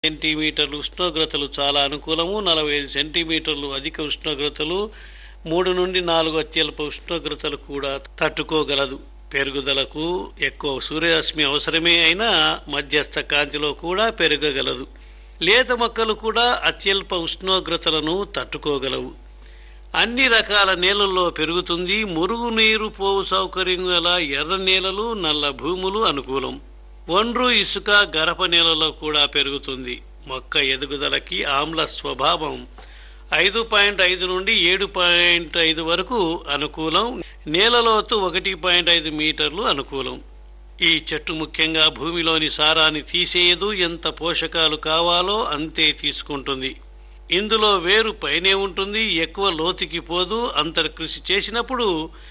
సెంటీమీటర్లు ఉష్ణోగ్రతలు చాలా అనుకూలము నలభై ఐదు సెంటీమీటర్లు అధిక ఉష్ణోగ్రతలు మూడు నుండి నాలుగు అత్యల్ప ఉష్ణోగ్రతలు కూడా తట్టుకోగలదు పెరుగుదలకు ఎక్కువ సూర్యరశ్మి అవసరమే అయినా మధ్యస్థ కాంతిలో కూడా పెరగగలదు లేత మొక్కలు కూడా అత్యల్ప ఉష్ణోగ్రతలను తట్టుకోగలవు అన్ని రకాల నేలల్లో పెరుగుతుంది మురుగునీరు పోవు సౌకర్యం గల ఎర్ర నేలలు నల్ల భూములు అనుకూలం ఒండ్రు ఇసుక గరప నేలలో కూడా పెరుగుతుంది మొక్క ఎదుగుదలకి ఆమ్ల స్వభావం ఐదు పాయింట్ ఐదు నుండి ఏడు పాయింట్ ఐదు వరకు అనుకూలం నేలలోతు ఒకటి పాయింట్ ఐదు మీటర్లు అనుకూలం ఈ చెట్టు ముఖ్యంగా భూమిలోని సారాన్ని తీసేయదు ఎంత పోషకాలు కావాలో అంతే తీసుకుంటుంది ఇందులో వేరు పైనే ఉంటుంది ఎక్కువ లోతుకి పోదు అంతర కృషి చేసినప్పుడు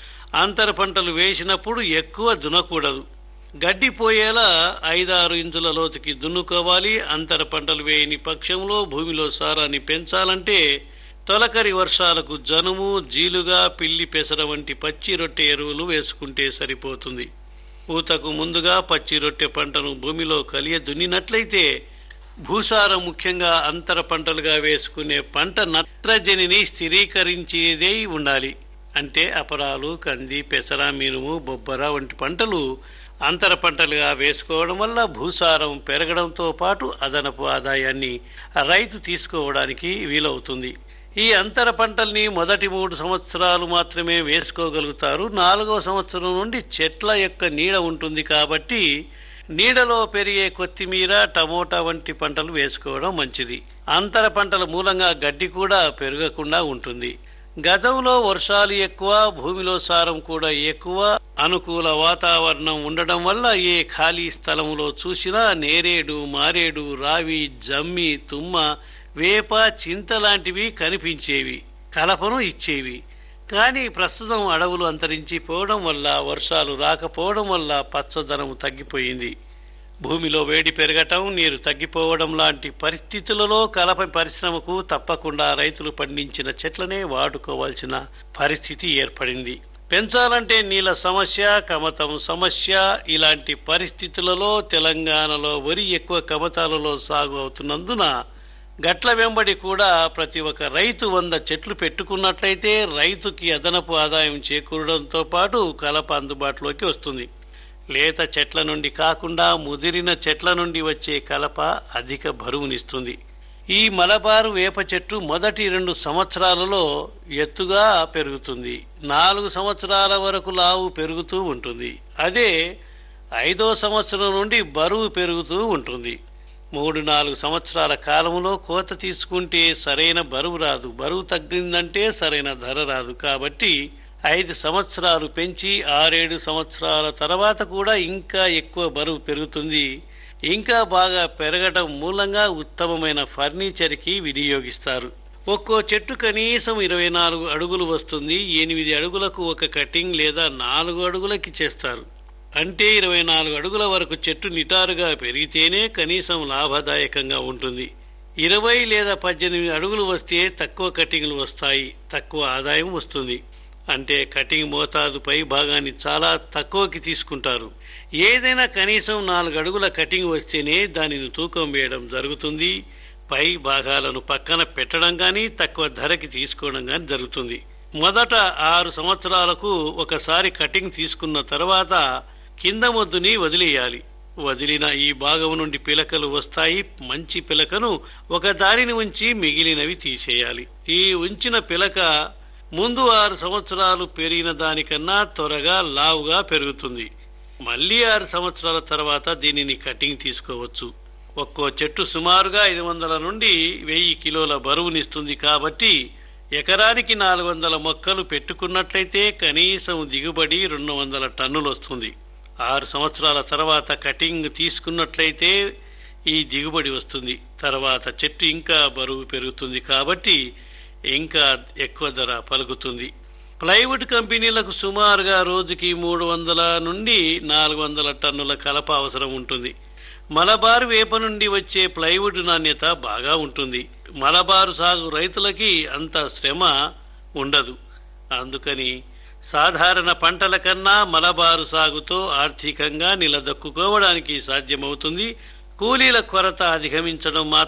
అంతర పంటలు వేసినప్పుడు ఎక్కువ దునకూడదు గడ్డి పోయేలా ఐదారు ఇంచుల లోతుకి దున్నుకోవాలి అంతర పంటలు వేయని పక్షంలో భూమిలో సారాన్ని పెంచాలంటే తొలకరి వర్షాలకు జనుము జీలుగా పిల్లి పెసర వంటి పచ్చి రొట్టె ఎరువులు వేసుకుంటే సరిపోతుంది పూతకు ముందుగా పచ్చి రొట్టె పంటను భూమిలో కలియ దున్నినట్లయితే భూసారం ముఖ్యంగా అంతర పంటలుగా వేసుకునే పంట నత్రజనిని స్థిరీకరించేదే ఉండాలి అంటే అపరాలు కంది పెసర మినుము బొబ్బర వంటి పంటలు అంతర పంటలుగా వేసుకోవడం వల్ల భూసారం పెరగడంతో పాటు అదనపు ఆదాయాన్ని రైతు తీసుకోవడానికి వీలవుతుంది ఈ అంతర పంటల్ని మొదటి మూడు సంవత్సరాలు మాత్రమే వేసుకోగలుగుతారు నాలుగో సంవత్సరం నుండి చెట్ల యొక్క నీడ ఉంటుంది కాబట్టి నీడలో పెరిగే కొత్తిమీర టమోటా వంటి పంటలు వేసుకోవడం మంచిది అంతర పంటల మూలంగా గడ్డి కూడా పెరగకుండా ఉంటుంది గతంలో వర్షాలు ఎక్కువ భూమిలో సారం కూడా ఎక్కువ అనుకూల వాతావరణం ఉండడం వల్ల ఏ ఖాళీ స్థలములో చూసినా నేరేడు మారేడు రావి జమ్మి తుమ్మ వేప చింత లాంటివి కనిపించేవి కలపను ఇచ్చేవి కానీ ప్రస్తుతం అడవులు అంతరించిపోవడం వల్ల వర్షాలు రాకపోవడం వల్ల పచ్చదనం తగ్గిపోయింది భూమిలో వేడి పెరగటం నీరు తగ్గిపోవడం లాంటి పరిస్థితులలో కలప పరిశ్రమకు తప్పకుండా రైతులు పండించిన చెట్లనే వాడుకోవాల్సిన పరిస్థితి ఏర్పడింది పెంచాలంటే నీళ్ళ సమస్య కమతం సమస్య ఇలాంటి పరిస్థితులలో తెలంగాణలో వరి ఎక్కువ కమతాలలో సాగు అవుతున్నందున గట్ల వెంబడి కూడా ప్రతి ఒక్క రైతు వంద చెట్లు పెట్టుకున్నట్లయితే రైతుకి అదనపు ఆదాయం చేకూరడంతో పాటు కలప అందుబాటులోకి వస్తుంది లేత చెట్ల నుండి కాకుండా ముదిరిన చెట్ల నుండి వచ్చే కలప అధిక బరువునిస్తుంది ఈ మలబారు వేప చెట్టు మొదటి రెండు సంవత్సరాలలో ఎత్తుగా పెరుగుతుంది నాలుగు సంవత్సరాల వరకు లావు పెరుగుతూ ఉంటుంది అదే ఐదో సంవత్సరం నుండి బరువు పెరుగుతూ ఉంటుంది మూడు నాలుగు సంవత్సరాల కాలంలో కోత తీసుకుంటే సరైన బరువు రాదు బరువు తగ్గిందంటే సరైన ధర రాదు కాబట్టి ఐదు సంవత్సరాలు పెంచి ఆరేడు సంవత్సరాల తర్వాత కూడా ఇంకా ఎక్కువ బరువు పెరుగుతుంది ఇంకా బాగా పెరగటం మూలంగా ఉత్తమమైన ఫర్నిచర్కి వినియోగిస్తారు ఒక్కో చెట్టు కనీసం ఇరవై నాలుగు అడుగులు వస్తుంది ఎనిమిది అడుగులకు ఒక కటింగ్ లేదా నాలుగు అడుగులకి చేస్తారు అంటే ఇరవై నాలుగు అడుగుల వరకు చెట్టు నిటారుగా పెరిగితేనే కనీసం లాభదాయకంగా ఉంటుంది ఇరవై లేదా పద్దెనిమిది అడుగులు వస్తే తక్కువ కటింగ్లు వస్తాయి తక్కువ ఆదాయం వస్తుంది అంటే కటింగ్ మోతాదు పై భాగాన్ని చాలా తక్కువకి తీసుకుంటారు ఏదైనా కనీసం నాలుగు అడుగుల కటింగ్ వస్తేనే దానిని తూకం వేయడం జరుగుతుంది పై భాగాలను పక్కన పెట్టడం గాని తక్కువ ధరకి తీసుకోవడం గాని జరుగుతుంది మొదట ఆరు సంవత్సరాలకు ఒకసారి కటింగ్ తీసుకున్న తర్వాత కింద మొద్దుని వదిలేయాలి వదిలిన ఈ భాగం నుండి పిలకలు వస్తాయి మంచి పిలకను ఒక దానిని ఉంచి మిగిలినవి తీసేయాలి ఈ ఉంచిన పిలక ముందు ఆరు సంవత్సరాలు పెరిగిన దానికన్నా త్వరగా లావుగా పెరుగుతుంది మళ్లీ ఆరు సంవత్సరాల తర్వాత దీనిని కటింగ్ తీసుకోవచ్చు ఒక్కో చెట్టు సుమారుగా ఐదు వందల నుండి వెయ్యి కిలోల బరువునిస్తుంది కాబట్టి ఎకరానికి నాలుగు వందల మొక్కలు పెట్టుకున్నట్లయితే కనీసం దిగుబడి రెండు వందల టన్నులు వస్తుంది ఆరు సంవత్సరాల తర్వాత కటింగ్ తీసుకున్నట్లయితే ఈ దిగుబడి వస్తుంది తర్వాత చెట్టు ఇంకా బరువు పెరుగుతుంది కాబట్టి ఇంకా ఎక్కువ ధర పలుకుతుంది ప్లైవుడ్ కంపెనీలకు సుమారుగా రోజుకి మూడు వందల నుండి నాలుగు వందల టన్నుల కలప అవసరం ఉంటుంది మలబారు వేప నుండి వచ్చే ప్లైవుడ్ నాణ్యత బాగా ఉంటుంది మలబారు సాగు రైతులకి అంత శ్రమ ఉండదు అందుకని సాధారణ పంటల కన్నా మలబారు సాగుతో ఆర్థికంగా నిలదొక్కుకోవడానికి సాధ్యమవుతుంది కూలీల కొరత అధిగమించడం మాత్రం